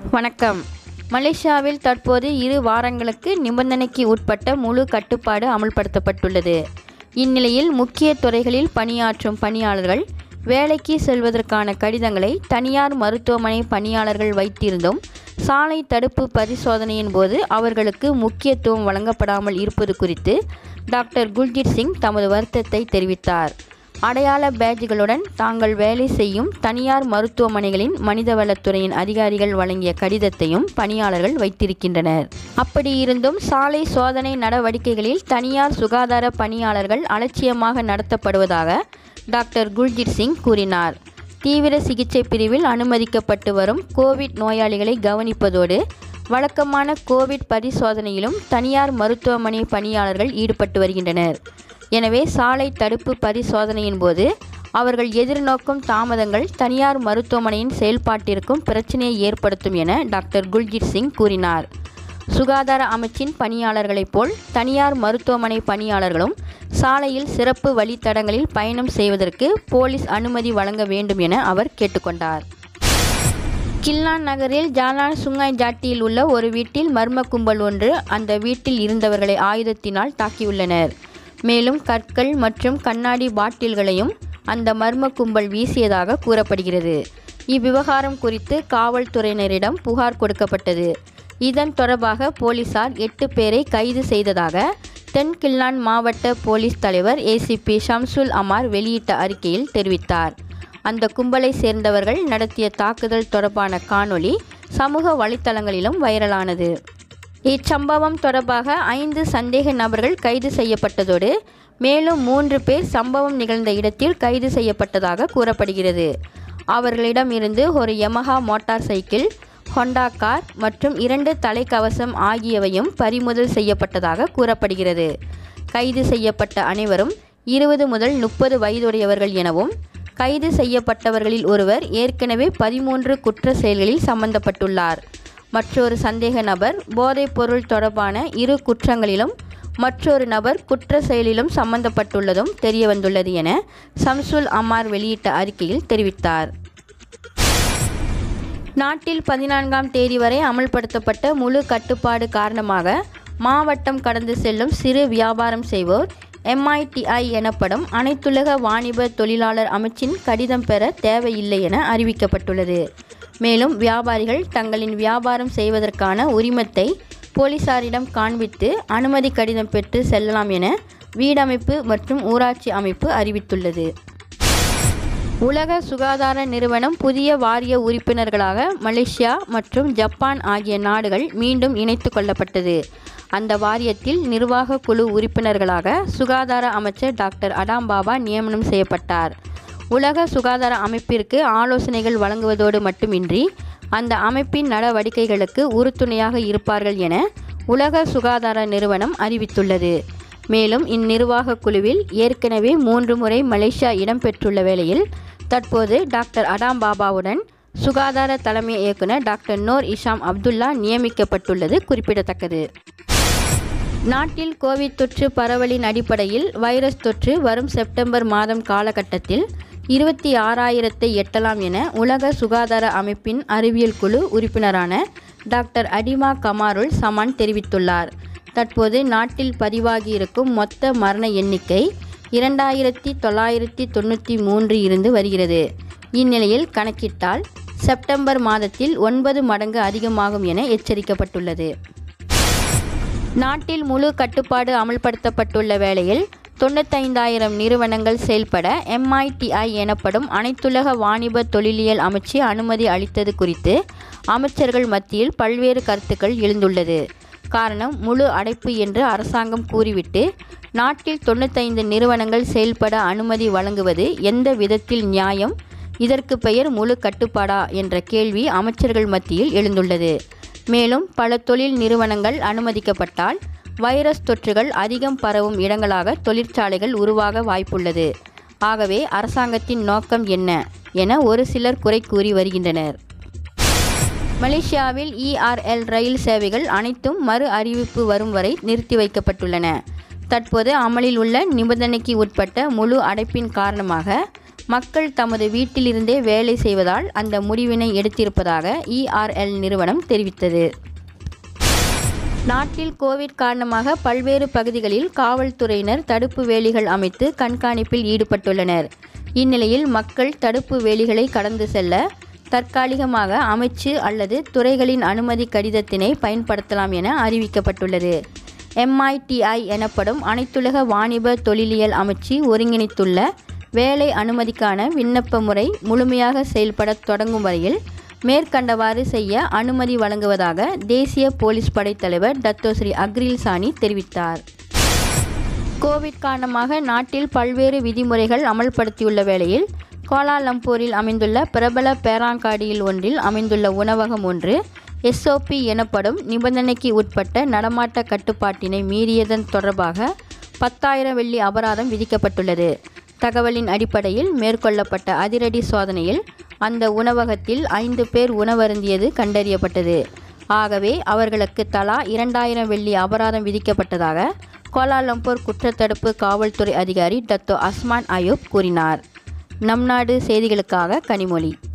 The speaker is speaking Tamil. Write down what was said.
வணக்கம் மலேசியாவில் தற்போது இரு வாரங்களுக்கு நிபந்தனைக்கு உட்பட்ட முழு கட்டுப்பாடு அமல்படுத்தப்பட்டுள்ளது இந்நிலையில் முக்கிய துறைகளில் பணியாற்றும் பணியாளர்கள் வேலைக்கு செல்வதற்கான கடிதங்களை தனியார் மருத்துவமனை பணியாளர்கள் வைத்திருந்தும் சாலை தடுப்பு பரிசோதனையின் போது அவர்களுக்கு முக்கியத்துவம் வழங்கப்படாமல் இருப்பது குறித்து டாக்டர் குல்ஜித் சிங் தமது வருத்தத்தை தெரிவித்தார் அடையாள பேட்ஜ்களுடன் தாங்கள் வேலை செய்யும் தனியார் மருத்துவமனைகளின் மனிதவளத்துறையின் அதிகாரிகள் வழங்கிய கடிதத்தையும் பணியாளர்கள் வைத்திருக்கின்றனர் அப்படி இருந்தும் சாலை சோதனை நடவடிக்கைகளில் தனியார் சுகாதார பணியாளர்கள் அலட்சியமாக நடத்தப்படுவதாக டாக்டர் குல்ஜித் சிங் கூறினார் தீவிர சிகிச்சை பிரிவில் அனுமதிக்கப்பட்டு வரும் கோவிட் நோயாளிகளை கவனிப்பதோடு வழக்கமான கோவிட் பரிசோதனையிலும் தனியார் மருத்துவமனை பணியாளர்கள் ஈடுபட்டு வருகின்றனர் எனவே சாலை தடுப்பு பரிசோதனையின் போது அவர்கள் எதிர்நோக்கும் தாமதங்கள் தனியார் மருத்துவமனையின் செயல்பாட்டிற்கும் பிரச்சனையை ஏற்படுத்தும் என டாக்டர் குல்ஜித் சிங் கூறினார் சுகாதார அமைச்சின் பணியாளர்களைப் போல் தனியார் மருத்துவமனை பணியாளர்களும் சாலையில் சிறப்பு வழித்தடங்களில் பயணம் செய்வதற்கு போலீஸ் அனுமதி வழங்க வேண்டும் என அவர் கேட்டுக்கொண்டார் கில்லான் நகரில் ஜாலான் சுங்காய் ஜாட்டியில் உள்ள ஒரு வீட்டில் மர்ம கும்பல் ஒன்று அந்த வீட்டில் இருந்தவர்களை ஆயுதத்தினால் தாக்கியுள்ளனர் மேலும் கற்கள் மற்றும் கண்ணாடி பாட்டில்களையும் அந்த மர்ம கும்பல் வீசியதாக கூறப்படுகிறது இவ்விவகாரம் குறித்து காவல்துறையினரிடம் புகார் கொடுக்கப்பட்டது இதன் தொடர்பாக போலீசார் எட்டு பேரை கைது செய்ததாக தென் கில்லான் மாவட்ட போலீஸ் தலைவர் ஏசிபி ஷம்சுல் அமார் வெளியிட்ட அறிக்கையில் தெரிவித்தார் அந்த கும்பலை சேர்ந்தவர்கள் நடத்திய தாக்குதல் தொடர்பான காணொளி சமூக வலைத்தளங்களிலும் வைரலானது இச்சம்பவம் தொடர்பாக ஐந்து சந்தேக நபர்கள் கைது செய்யப்பட்டதோடு மேலும் மூன்று பேர் சம்பவம் நிகழ்ந்த இடத்தில் கைது செய்யப்பட்டதாக கூறப்படுகிறது அவர்களிடம் இருந்து ஒரு Yamaha motorcycle Honda car மற்றும் இரண்டு தலைக்கவசம் ஆகியவையும் பறிமுதல் செய்யப்பட்டதாக கூறப்படுகிறது கைது செய்யப்பட்ட அனைவரும் இருபது முதல் முப்பது வயதுடையவர்கள் எனவும் கைது செய்யப்பட்டவர்களில் ஒருவர் ஏற்கனவே பதிமூன்று குற்ற செயல்களில் சம்பந்தப்பட்டுள்ளார் மற்றொரு சந்தேக நபர் போதைப்பொருள் தொடர்பான இரு குற்றங்களிலும் மற்றொரு நபர் குற்ற செயலிலும் சம்பந்தப்பட்டுள்ளதும் தெரியவந்துள்ளது என சம்சுல் அமார் வெளியிட்ட அறிக்கையில் தெரிவித்தார் நாட்டில் பதினான்காம் தேதி வரை அமல்படுத்தப்பட்ட முழு கட்டுப்பாடு காரணமாக மாவட்டம் கடந்து செல்லும் சிறு வியாபாரம் செய்வோர் எம்ஐடிஐ எனப்படும் அனைத்துலக வாணிப தொழிலாளர் அமைச்சின் கடிதம் பெற தேவையில்லை என அறிவிக்கப்பட்டுள்ளது மேலும் வியாபாரிகள் தங்களின் வியாபாரம் செய்வதற்கான உரிமத்தை போலீசாரிடம் காண்பித்து அனுமதி கடிதம் பெற்று செல்லலாம் என வீடமைப்பு மற்றும் ஊராட்சி அமைப்பு அறிவித்துள்ளது உலக சுகாதார நிறுவனம் புதிய வாரிய உறுப்பினர்களாக மலேசியா மற்றும் ஜப்பான் ஆகிய நாடுகள் மீண்டும் இணைத்து கொள்ளப்பட்டது அந்த வாரியத்தில் நிர்வாக குழு உறுப்பினர்களாக சுகாதார அமைச்சர் டாக்டர் அடாம் பாபா நியமனம் செய்யப்பட்டார் உலக சுகாதார அமைப்பிற்கு ஆலோசனைகள் வழங்குவதோடு மட்டுமின்றி அந்த அமைப்பின் நடவடிக்கைகளுக்கு உறுதுணையாக இருப்பார்கள் என உலக சுகாதார நிறுவனம் அறிவித்துள்ளது மேலும் இந்நிர்வாக குழுவில் ஏற்கனவே மூன்று முறை மலேசியா இடம்பெற்றுள்ள வேளையில் தற்போது டாக்டர் அடாம் பாபாவுடன் சுகாதார தலைமை இயக்குனர் டாக்டர் நோர் இஷாம் அப்துல்லா நியமிக்கப்பட்டுள்ளது குறிப்பிடத்தக்கது நாட்டில் கோவிட் தொற்று பரவலின் அடிப்படையில் வைரஸ் தொற்று வரும் செப்டம்பர் மாதம் காலகட்டத்தில் இருபத்தி ஆறாயிரத்தை எட்டலாம் என உலக சுகாதார அமைப்பின் அறிவியல் குழு உறுப்பினரான டாக்டர் அடிமா கமாருல் சமான் தெரிவித்துள்ளார் தற்போது நாட்டில் பதிவாகியிருக்கும் மொத்த மரண எண்ணிக்கை இரண்டாயிரத்தி தொள்ளாயிரத்தி தொண்ணூற்றி மூன்று இருந்து வருகிறது இந்நிலையில் கணக்கிட்டால் செப்டம்பர் மாதத்தில் ஒன்பது மடங்கு அதிகமாகும் என எச்சரிக்கப்பட்டுள்ளது நாட்டில் முழு கட்டுப்பாடு அமல்படுத்தப்பட்டுள்ள வேளையில் தொண்ணூத்தைந்தாயிரம் நிறுவனங்கள் செயல்பட எம்ஐடிஐ எனப்படும் அனைத்துலக வாணிப தொழிலியல் அமைச்சு அனுமதி அளித்தது குறித்து அமைச்சர்கள் மத்தியில் பல்வேறு கருத்துக்கள் எழுந்துள்ளது காரணம் முழு அடைப்பு என்று அரசாங்கம் கூறிவிட்டு நாட்டில் தொண்ணூத்தைந்து நிறுவனங்கள் செயல்பட அனுமதி வழங்குவது எந்த விதத்தில் நியாயம் இதற்கு பெயர் முழு கட்டுப்பாடா என்ற கேள்வி அமைச்சர்கள் மத்தியில் எழுந்துள்ளது மேலும் பல தொழில் நிறுவனங்கள் அனுமதிக்கப்பட்டால் வைரஸ் தொற்றுகள் அதிகம் பரவும் இடங்களாக தொழிற்சாலைகள் உருவாக வாய்ப்புள்ளது ஆகவே அரசாங்கத்தின் நோக்கம் என்ன என ஒரு சிலர் குறை கூறி வருகின்றனர் மலேசியாவில் இஆர்எல் ரயில் சேவைகள் அனைத்தும் மறு அறிவிப்பு வரும் வரை நிறுத்தி வைக்கப்பட்டுள்ளன தற்போது அமலில் உள்ள நிபந்தனைக்கு உட்பட்ட முழு அடைப்பின் காரணமாக மக்கள் தமது வீட்டிலிருந்தே வேலை செய்வதால் அந்த முடிவினை எடுத்திருப்பதாக இஆர்எல் நிறுவனம் தெரிவித்தது நாட்டில் கோவிட் காரணமாக பல்வேறு பகுதிகளில் காவல்துறையினர் தடுப்பு வேலிகள் அமைத்து கண்காணிப்பில் ஈடுபட்டுள்ளனர் இந்நிலையில் மக்கள் தடுப்பு வேலிகளை கடந்து செல்ல தற்காலிகமாக அமைச்சு அல்லது துறைகளின் அனுமதி கடிதத்தினை பயன்படுத்தலாம் என அறிவிக்கப்பட்டுள்ளது எம்ஐடிஐ எனப்படும் அனைத்துலக வாணிப தொழிலியல் அமைச்சு ஒருங்கிணைத்துள்ள வேலை அனுமதிக்கான விண்ணப்ப முறை முழுமையாக செயல்பட தொடங்கும் வரையில் மேற்கண்டவாறு செய்ய அனுமதி வழங்குவதாக தேசிய போலீஸ் படைத் தலைவர் டத்தோஸ்ரீ அக்ரில் சானி தெரிவித்தார் கோவிட் காரணமாக நாட்டில் பல்வேறு விதிமுறைகள் அமல்படுத்தியுள்ள வேளையில் கோலாலம்பூரில் அமைந்துள்ள பிரபல பேராங்காடியில் ஒன்றில் அமைந்துள்ள உணவகம் ஒன்று எஸ்ஓபி எனப்படும் நிபந்தனைக்கு உட்பட்ட நடமாட்ட கட்டுப்பாட்டினை மீறியதன் தொடர்பாக பத்தாயிரம் வெள்ளி அபராதம் விதிக்கப்பட்டுள்ளது தகவலின் அடிப்படையில் மேற்கொள்ளப்பட்ட அதிரடி சோதனையில் அந்த உணவகத்தில் ஐந்து பேர் உணவருந்தியது கண்டறியப்பட்டது ஆகவே அவர்களுக்கு தலா இரண்டாயிரம் வெள்ளி அபராதம் விதிக்கப்பட்டதாக கோலாலம்பூர் குற்றத்தடுப்பு காவல்துறை அதிகாரி டத்தோ அஸ்மான் அயூப் கூறினார் நம் நாடு செய்திகளுக்காக கனிமொழி